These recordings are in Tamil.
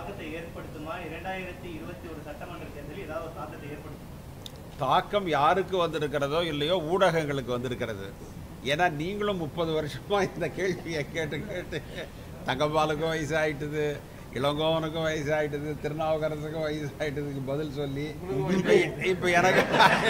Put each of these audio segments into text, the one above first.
தாக்கத்தை ஏற்படுத்துமா இரண்டாயிரத்தி இருபத்தி ஒரு சட்டமன்ற தேர்தலில் ஏதாவது ஒரு தாக்கத்தை ஏற்படுத்துமா தாக்கம் யாருக்கு வந்திருக்கிறதோ இல்லையோ ஊடகங்களுக்கு வந்திருக்கிறது ஏன்னா நீங்களும் முப்பது வருஷமா இந்த கேள்வியை கேட்டு கேட்டு தங்கம்பாலுக்கும் வயசாயிட்டுது இளங்கோவனுக்கும் வயசாயிட்டுது திருநாவுக்கரசுக்கும் வயசாயிட்டதுக்கு பதில் சொல்லி இப்போ இப்போ எனக்கு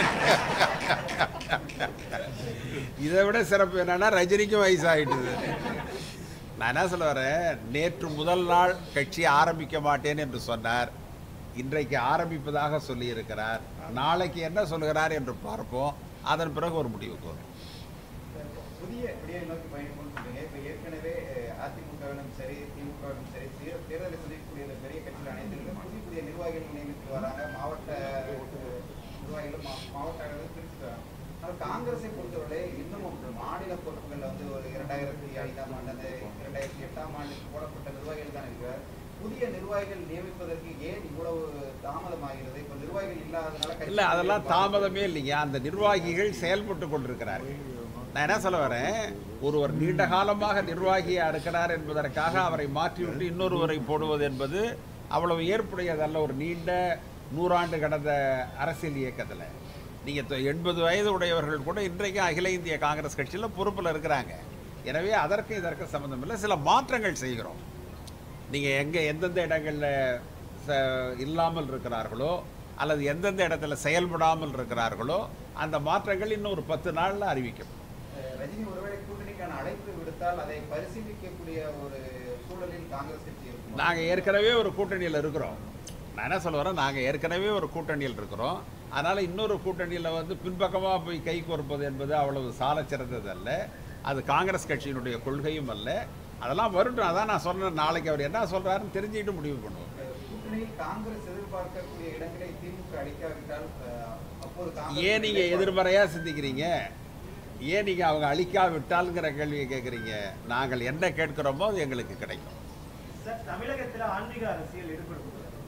இதை விட சிறப்பு என்னன்னா ரஜினிக்கும் வயசாயிட்டுது நான் என்ன சொல்ல வரேன் நேற்று முதல் நாள் கட்சி ஆரம்பிக்க மாட்டேன் என்று சொன்னார் இன்றைக்கு ஆரம்பிப்பதாக சொல்லியிருக்கிறார் நாளைக்கு என்ன சொல்லுகிறார் என்று பார்ப்போம் அதன் பிறகு ஒரு முடிவுக்கு வரும் புதிய விடியை நோக்கி பயணிக்கணும்னு சொல்றீங்க இப்ப ஏற்கனவே அஹ், அதிமுகவிலும் சரி திமுகவிலும் சரி தே- தேர்தலை சந்திக்கக்கூடிய இந்த பெரிய கட்சிகள் அனைத்திலும் புதிய புதிய நிர்வாகிகள் நியமித்து வராங்க மாவட்ட அஹ், நிர்வாகிகளும் மா- மாவட்ட அளவில் பிரித்து வராங்க ஆனால் காங்கிரஸை பொறுத்தவரை இன்னும் மாநில பொறுப்புகள் வந்து ஒரு இரண்டாயிரத்தி ஐந்தாம் ஆண்டு அந்த இரண்டாயிரத்தி எட்டாம் ஆண்டுக்கு போடப்பட்ட நிர்வாகிகள் தான் இருக்கிறார் புதிய நிர்வாகிகள் நியமிப்பதற்கு ஏன் இவ்வளவு தாமதமாகிறது இப்ப நிர்வாகிகள் இல்லாதனால கட்சி இல்லை அதெல்லாம் தாமதமே இல்லைங்க அந்த நிர்வாகிகள் செயல்பட்டு கொண்டிருக்கிறார்கள் நான் என்ன சொல்ல வரேன் ஒருவர் நீண்ட காலமாக நிர்வாகியா இருக்கிறார் என்பதற்காக அவரை மாற்றிவிட்டு இன்னொருவரை போடுவது என்பது அவ்வளவு ஏற்புடையதல்ல ஒரு நீண்ட நூறாண்டு கடந்த அரசியல் இயக்கத்தில் நீங்கள் எண்பது வயது உடையவர்கள் கூட இன்றைக்கு அகில இந்திய காங்கிரஸ் கட்சியில் பொறுப்பில் இருக்கிறாங்க எனவே அதற்கு இதற்கு சம்மந்தம் இல்லை சில மாற்றங்கள் செய்கிறோம் நீங்கள் எங்கே எந்தெந்த இடங்களில் ச இல்லாமல் இருக்கிறார்களோ அல்லது எந்தெந்த இடத்துல செயல்படாமல் இருக்கிறார்களோ அந்த மாற்றங்கள் இன்னும் ஒரு பத்து நாளில் அறிவிக்கப்படும் அஹ் ரஜினி ஒருவேளை கூட்டணிக்கான அழைப்பு விடுத்தால் அதை பரிசீலிக்கக்கூடிய ஒரு சூழலில் காங்கிரஸ் கட்சி இருக்கும் நாங்கள் ஏற்கனவே ஒரு கூட்டணியில் இருக்கிறோம் நான் என்ன சொல்ல வரேன் நாங்கள் ஏற்கனவே ஒரு கூட்டணியில் இருக்கிறோம் அதனால் இன்னொரு கூட்டணியில் வந்து பின்பக்கமாக போய் கை கோர்ப்பது என்பது அவ்வளவு சால சிறந்தது அல்ல அது காங்கிரஸ் கட்சியினுடைய கொள்கையும் அல்ல அதெல்லாம் வரட்டும் அதான் நான் சொன்னேன் நாளைக்கு அவர் என்ன சொல்கிறாருன்னு தெரிஞ்சுக்கிட்டு முடிவு பண்ணுவோம் அஹ் கூட்டணியில் காங்கிரஸ் எதிர்பார்க்கக்கூடிய இடங்களை திமுக அளிக்காவிட்டால் அஹ், அப்போது காங்கிரஸ் ஏன் நீங்கள் எதிர்மறையாக சிந்திக்கிறீங்க ஏன் நீங்கள் அவங்க அழிக்காவிட்டால்ங்கிற கேள்வியை கேட்குறீங்க நாங்கள் என்ன கேட்கிறோமோ அது எங்களுக்கு கிடைக்கும் சார் தமிழகத்தில் ஆன்மீக அரசியல் ஈடுபடுகிறது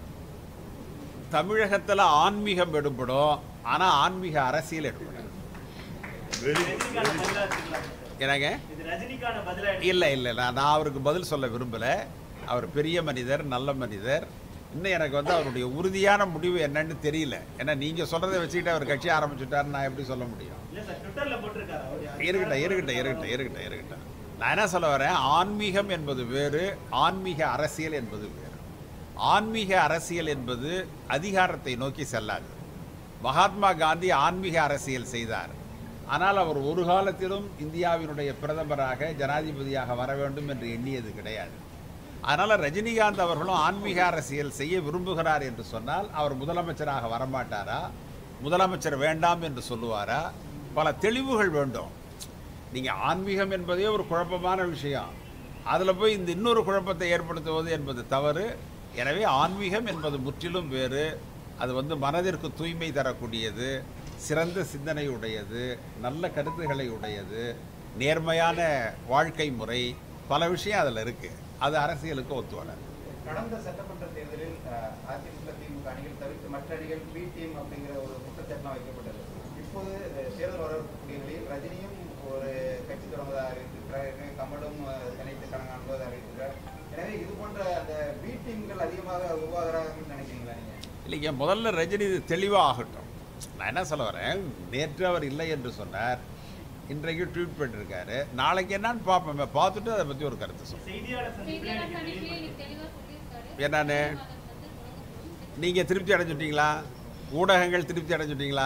தமிழகத்தில் ஆன்மீகம் எடுபடும் ஆனால் ஆன்மீக அரசியல் எடுபடும் ரஜினிக்கான பதிலா எடுத்துக்கலாம் சார். என்னங்க இது ரஜினிக்கான பதிலா இல்லை இல்லை நான் நான் அவருக்கு பதில் சொல்ல விரும்பலை அவர் பெரிய மனிதர் நல்ல மனிதர் இன்னும் எனக்கு வந்து அவருடைய உறுதியான முடிவு என்னன்னு தெரியல ஏன்னா நீங்கள் சொல்கிறத வச்சுக்கிட்டு அவர் கட்சி ஆரம்பிச்சுட்டாருன்னு நான் எப்படி சொல்ல முடியும் இல்ல சார் ட்விட்டர்ல போட்டிருக்காரு அவரு. இருக்கட்டும் இருக்கட்டும் இருக்கட்டும் இருக்கட்டும் இருக்கட்டும் நான் என்ன சொல்ல வரேன் ஆன்மீகம் என்பது வேறு ஆன்மீக அரசியல் என்பது வேறு ஆன்மீக அரசியல் என்பது அதிகாரத்தை நோக்கி செல்லாது மகாத்மா காந்தி ஆன்மீக அரசியல் செய்தார் ஆனால் அவர் ஒரு காலத்திலும் இந்தியாவினுடைய பிரதமராக ஜனாதிபதியாக வர வேண்டும் என்று எண்ணியது கிடையாது அதனால் ரஜினிகாந்த் அவர்களும் ஆன்மீக அரசியல் செய்ய விரும்புகிறார் என்று சொன்னால் அவர் முதலமைச்சராக வரமாட்டாரா முதலமைச்சர் வேண்டாம் என்று சொல்லுவாரா பல தெளிவுகள் வேண்டும் நீங்கள் ஆன்மீகம் என்பதே ஒரு குழப்பமான விஷயம் அதில் போய் இந்த இன்னொரு குழப்பத்தை ஏற்படுத்துவது என்பது தவறு எனவே ஆன்மீகம் என்பது முற்றிலும் வேறு அது வந்து மனதிற்கு தூய்மை தரக்கூடியது சிறந்த சிந்தனை உடையது நல்ல கருத்துக்களை உடையது நேர்மையான வாழ்க்கை முறை பல விஷயம் அதில் இருக்குது அது அரசியலுக்கு ஒத்து வராது கடந்த சட்டமன்ற தேர்தலில் அஹ், அதிமுக திமுக அணிகள் தவிர்த்து மற்ற அணிகள் பி டீம் அப்படிங்கிற ஒரு குற்றச்சாட்டுலாம் வைக்கப்பட்டது இப்போது அஹ், தேர்தல் வரக்கூடிய நிலையில் ரஜினியும் ஒரு கட்சி தொடங்குவதாக அறிவித்திருக்கிறார் கமலும் அஹ், இணைத்து கணக்காணுவதாக அறிவித்திருக்கிறார் எனவே இது போன்ற அந்த பி டீம்கள் அதிகமாக உருவாகிறாங்கன்னு நினைக்கிறீங்களா நீங்க இல்லைங்க முதல்ல ரஜினி இது தெளிவாக ஆகட்டும் நான் என்ன சொல்ல வரேன் நேற்று அவர் இல்லை என்று சொன்னார் இன்றைக்கு ட்வீட் பண்ணியிருக்காரு நாளைக்கு என்னன்னு பார்ப்போம் பார்த்துட்டு அதை பற்றி ஒரு கருத்து சொல்லுங்கள் செய்தியாளர் சந்திப்பில் செய்தியாளர் இன்னைக்கு சந்திப்பிலே வெளியிட்டு- இன்னைக்கு தெளிவா சொல்லியிருக்காரு. என்னன்னு அதை வந்து தொடங்கப்படும். நீங்கள் திருப்தி அடைஞ்சுட்டீங்களா ஊடகங்கள் திருப்தி அடைஞ்சுட்டீங்களா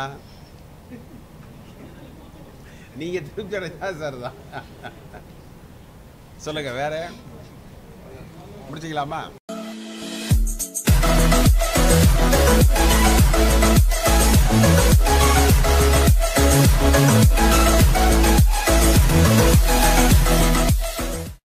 நீங்கள் திருப்தி அடைஞ்சா சார் தான் சொல்லுங்கள் வேற முடிச்சிக்கலாமா